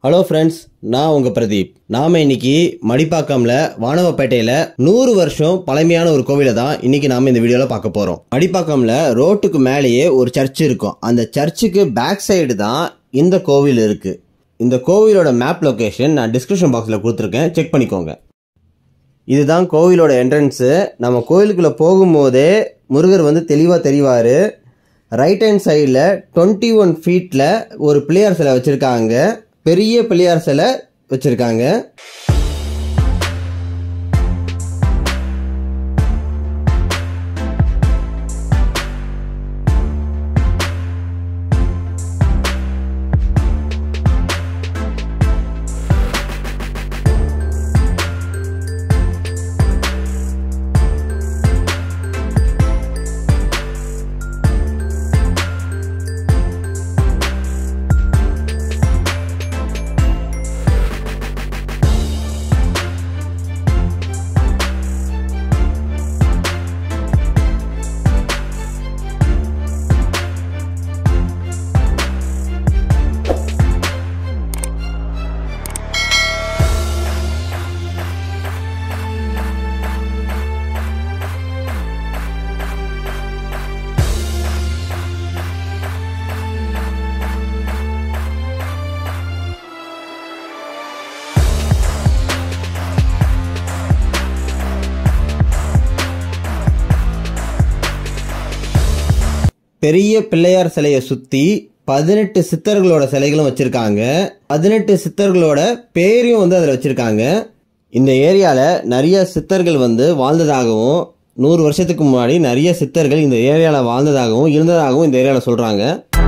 hello friends நான் உங்க பிரதீப் நாம இன்னைக்கு மடிப்பாக்கம்ல வானவப்பேட்டையில நூறு வருஷம் பழமையான ஒரு கோவிலை தான் இன்னைக்கு நாம இந்த வீடியோல பார்க்க போறோம் மடிப்பாக்கம்ல ரோட்டுக்கு மேலேயே ஒரு சர்ச் இருக்கும் அந்த சர்ச்சுக்கு பேக் சைடு தான் இந்த கோவில் இருக்கு இந்த கோவிலோட மேப் லொகேஷன் நான் டிஸ்கிரிப்ஷன் பாக்ஸில் கொடுத்துருக்கேன் செக் பண்ணிக்கோங்க இதுதான் கோவிலோட என்ட்ரன்ஸு நம்ம கோவிலுக்குள்ளே போகும்போதே முருகர் வந்து தெளிவாக தெரிவார் ரைட் ஹேண்ட் சைடில் டுவெண்ட்டி ஒன் ஃபீட்டில் ஒரு பிள்ளையார் சிலை வச்சுருக்காங்க பெரிய பிள்ளையார் சிலை வச்சுருக்காங்க பெரிய பிள்ளையார் சிலையை சுற்றி பதினெட்டு சித்தர்களோட சிலைகளும் வச்சுருக்காங்க பதினெட்டு சித்தர்களோட பேரையும் வந்து அதில் வச்சுருக்காங்க இந்த ஏரியாவில் நிறைய சித்தர்கள் வந்து வாழ்ந்ததாகவும் நூறு வருஷத்துக்கு முன்னாடி நிறைய சித்தர்கள் இந்த ஏரியாவில் வாழ்ந்ததாகவும் இருந்ததாகவும் இந்த ஏரியாவில் சொல்கிறாங்க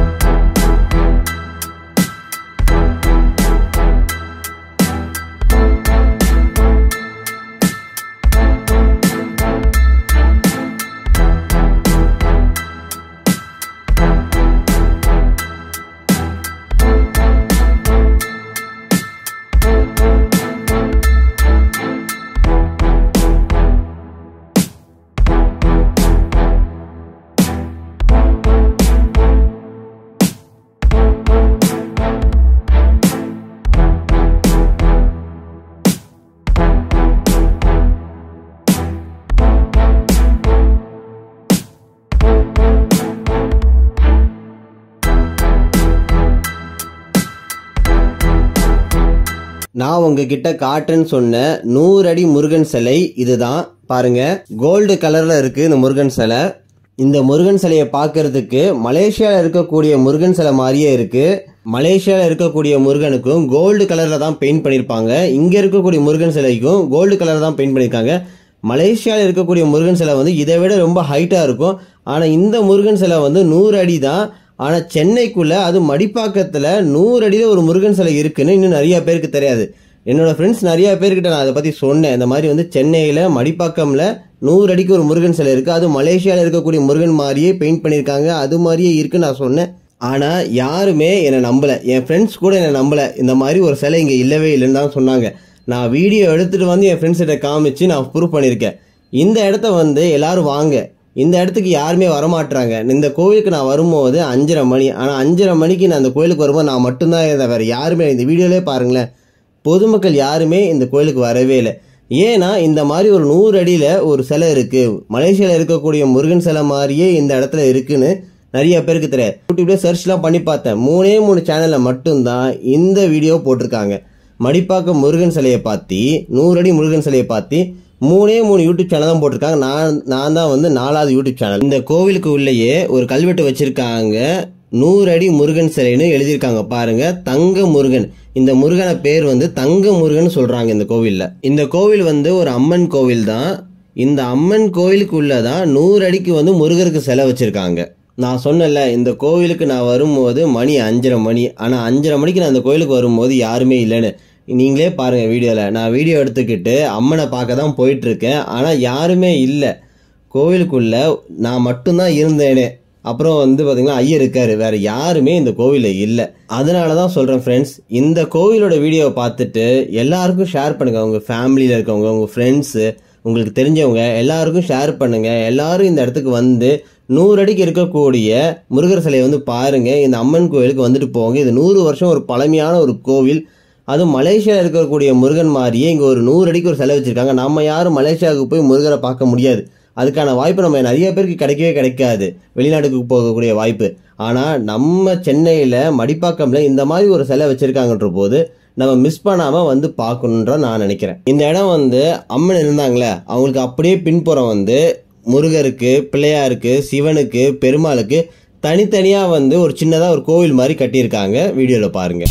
நான் உங்ககிட்ட காட்டுன்னு சொன்ன நூறு அடி முருகன் சிலை இதுதான் பாருங்க கோல்டு கலர்ல இருக்கு இந்த முருகன் சிலை இந்த முருகன் சிலையை பார்க்கறதுக்கு மலேசியாவில் இருக்கக்கூடிய முருகன் சிலை மாதிரியே இருக்கு மலேசியாவில் இருக்கக்கூடிய முருகனுக்கும் கோல்டு கலர்ல தான் பெயிண்ட் பண்ணியிருப்பாங்க இங்க இருக்கக்கூடிய முருகன் சிலைக்கும் கோல்டு கலர் தான் பெயிண்ட் பண்ணியிருக்காங்க மலேசியாவில் இருக்கக்கூடிய முருகன் சிலை வந்து இதை விட ரொம்ப ஹைட்டாக இருக்கும் ஆனால் இந்த முருகன் சிலை வந்து நூறு அடி தான் ஆனால் சென்னைக்குள்ள அது மடிப்பாக்கத்தில் நூறு அடியில் ஒரு முருகன் சிலை இருக்குன்னு இன்னும் நிறைய பேருக்கு தெரியாது என்னோட ஃப்ரெண்ட்ஸ் நிறைய பேர்கிட்ட நான் அதை பற்றி சொன்னேன் இந்த மாதிரி வந்து சென்னையில் மடிப்பாக்கமில் நூறு அடிக்கு ஒரு முருகன் சிலை இருக்குது அது மலேசியாவில் இருக்கக்கூடிய முருகன் மாதிரியே பெயிண்ட் பண்ணியிருக்காங்க அது மாதிரியே இருக்குன்னு நான் சொன்னேன் ஆனால் யாருமே என்னை நம்பலை என் ஃப்ரெண்ட்ஸ் கூட என்னை நம்பலை இந்த மாதிரி ஒரு சிலை இங்கே இல்லவே இல்லைன்னு தான் சொன்னாங்க நான் வீடியோ எடுத்துகிட்டு வந்து என் ஃப்ரெண்ட்ஸ் கிட்ட காமிச்சு நான் ப்ரூவ் பண்ணியிருக்கேன் இந்த இடத்த வந்து எல்லாரும் வாங்க இந்த இடத்துக்கு யாருமே வரமாட்டாங்க இந்த கோவிலுக்கு நான் வரும்போது அஞ்சரை மணி ஆனால் அஞ்சரை மணிக்கு நான் அந்த கோயிலுக்கு வரும்போது நான் மட்டும்தான் இருந்தேன் வேறு யாருமே இந்த வீடியோலே பாருங்களேன் பொதுமக்கள் யாருமே இந்த கோயிலுக்கு வரவே இல்லை ஏன்னா இந்த மாதிரி ஒரு நூறு அடியில் ஒரு சிலை இருக்குது மலேசியாவில் இருக்கக்கூடிய முருகன் சிலை மாதிரியே இந்த இடத்துல இருக்குன்னு நிறைய பேருக்கு தெரியாது யூடியூப்ல சர்ச்லாம் பண்ணி பார்த்தேன் மூணே மூணு சேனலில் மட்டும்தான் இந்த வீடியோ போட்டிருக்காங்க மடிப்பாக்கம் முருகன் சிலையை பார்த்து நூறு அடி முருகன் சிலையை பார்த்து மூணே மூணு யூடியூப் சேனல் தான் போட்டிருக்காங்க நான் நான் தான் வந்து நாலாவது யூடியூப் சேனல் இந்த கோவிலுக்கு உள்ளேயே ஒரு கல்வெட்டு வச்சிருக்காங்க நூறு அடி முருகன் சிலைன்னு எழுதியிருக்காங்க பாருங்க தங்க முருகன் இந்த முருகனை பேர் வந்து தங்க முருகன் சொல்றாங்க இந்த கோவில்ல இந்த கோவில் வந்து ஒரு அம்மன் கோவில் தான் இந்த அம்மன் கோவிலுக்கு உள்ளதான் நூறு அடிக்கு வந்து முருகருக்கு சிலை வச்சிருக்காங்க நான் சொன்னல இந்த கோவிலுக்கு நான் வரும்போது மணி அஞ்சரை மணி ஆனால் அஞ்சரை மணிக்கு நான் இந்த கோவிலுக்கு வரும்போது யாருமே இல்லைன்னு நீங்களே பாருங்கள் வீடியோவில் நான் வீடியோ எடுத்துக்கிட்டு அம்மனை பார்க்க தான் போயிட்டுருக்கேன் ஆனால் யாருமே இல்லை கோவிலுக்குள்ள நான் மட்டும்தான் இருந்தேனே அப்புறம் வந்து பார்த்தீங்கன்னா ஐயர் இருக்காரு வேற யாருமே இந்த கோவிலில் இல்லை அதனால தான் சொல்கிறேன் ஃப்ரெண்ட்ஸ் இந்த கோவிலோட வீடியோவை பார்த்துட்டு எல்லாருக்கும் ஷேர் பண்ணுங்க உங்க ஃபேமிலியில் இருக்கவங்க உங்கள் ஃப்ரெண்ட்ஸு உங்களுக்கு தெரிஞ்சவங்க எல்லாருக்கும் ஷேர் பண்ணுங்க எல்லாரும் இந்த இடத்துக்கு வந்து நூறு அடிக்கு இருக்கக்கூடிய முருகர் சிலையை வந்து பாருங்க இந்த அம்மன் கோவிலுக்கு வந்துட்டு போங்க இது நூறு வருஷம் ஒரு பழமையான ஒரு கோவில் அதுவும் மலேசியாவில் இருக்கக்கூடிய முருகன் மாதிரியே இங்கே ஒரு நூறு அடிக்கு ஒரு சிலை வச்சுருக்காங்க நம்ம யாரும் மலேசியாவுக்கு போய் முருகரை பார்க்க முடியாது அதுக்கான வாய்ப்பு நம்ம நிறைய பேருக்கு கிடைக்கவே கிடைக்காது வெளிநாட்டுக்கு போகக்கூடிய வாய்ப்பு ஆனால் நம்ம சென்னையில் மடிப்பாக்கம்ல இந்த மாதிரி ஒரு சிலை வச்சுருக்காங்கன்ற போது நம்ம மிஸ் பண்ணாமல் வந்து பார்க்கணுன்ற நான் நினைக்கிறேன் இந்த இடம் வந்து அம்மன் இருந்தாங்களே அவங்களுக்கு அப்படியே பின்புறம் வந்து முருகருக்கு பிள்ளையாருக்கு சிவனுக்கு பெருமாளுக்கு தனித்தனியாக வந்து ஒரு சின்னதாக ஒரு கோவில் மாதிரி கட்டியிருக்காங்க வீடியோவில் பாருங்கள்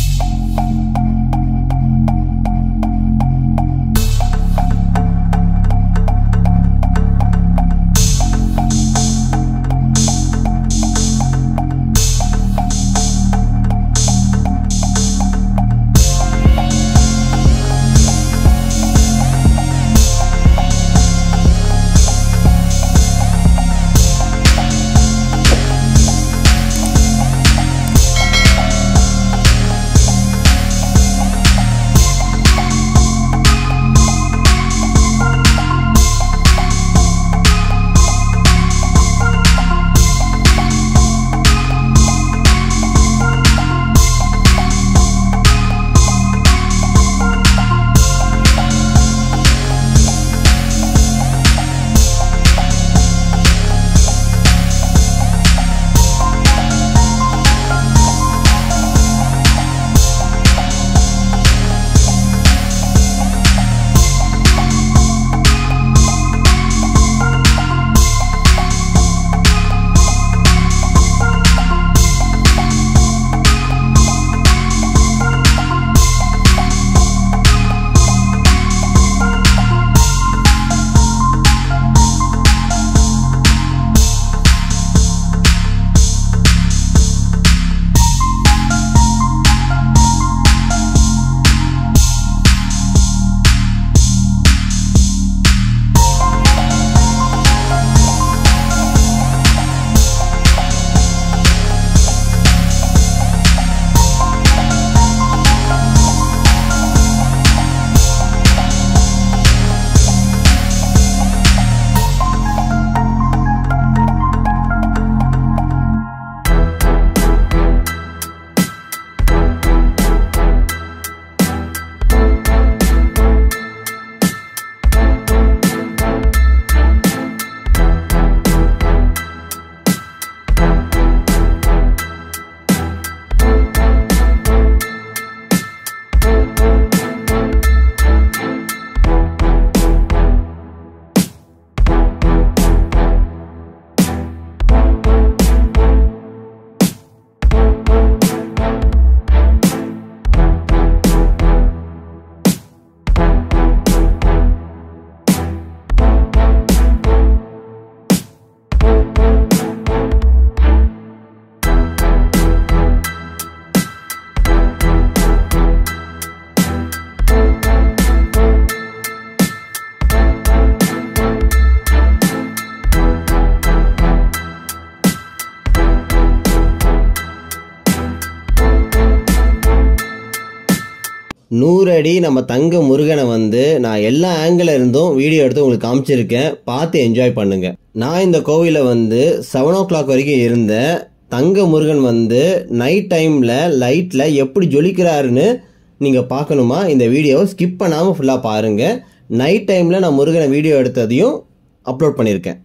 நூறு அடி நம்ம தங்க முருகனை வந்து நான் எல்லா ஆங்கிள் இருந்தும் வீடியோ எடுத்து உங்களுக்கு காமிச்சிருக்கேன் பார்த்து என்ஜாய் பண்ணுங்க நான் இந்த கோவிலில் வந்து செவன் ஓ கிளாக் வரைக்கும் இருந்தேன் தங்க முருகன் வந்து நைட் டைமில் லைட்டில் எப்படி ஜொலிக்கிறாருன்னு நீங்கள் பார்க்கணுமா இந்த வீடியோவை ஸ்கிப் பண்ணாமல் ஃபுல்லாக பாருங்கள் நைட் டைமில் நான் முருகனை வீடியோ எடுத்ததையும் அப்லோட் பண்ணியிருக்கேன்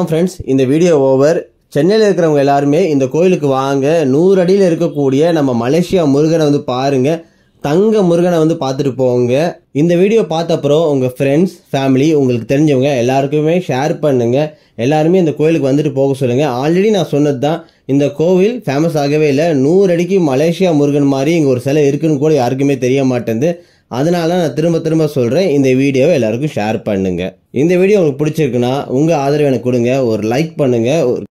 அவ்வளோதான் ஃப்ரெண்ட்ஸ் இந்த வீடியோ ஓவர் சென்னையில் இருக்கிறவங்க எல்லாருமே இந்த கோயிலுக்கு வாங்க நூறு அடியில் இருக்கக்கூடிய நம்ம மலேசியா முருகனை வந்து பாருங்க தங்க முருகனை வந்து பார்த்துட்டு போங்க இந்த வீடியோ பார்த்த அப்புறம் உங்கள் ஃப்ரெண்ட்ஸ் ஃபேமிலி உங்களுக்கு தெரிஞ்சவங்க எல்லாருக்குமே ஷேர் பண்ணுங்க எல்லாருமே இந்த கோயிலுக்கு வந்துட்டு போக சொல்லுங்க ஆல்ரெடி நான் சொன்னது தான் இந்த கோவில் ஃபேமஸ் ஆகவே இல்லை நூறு அடிக்கு மலேசியா முருகன் மாதிரி இங்கே ஒரு சிலை இருக்குன்னு கூட யாருக்குமே தெரிய மாட்டேங்குது அதனால தான் நான் திரும்ப திரும்ப சொல்கிறேன் இந்த வீடியோவை எல்லாருக்கும் ஷேர் பண்ணுங்க இந்த வீடியோ உங்களுக்கு பிடிச்சிருக்குன்னா உங்கள் ஆதரவு எனக்கு கொடுங்க ஒரு லைக் பண்ணுங்க ஒரு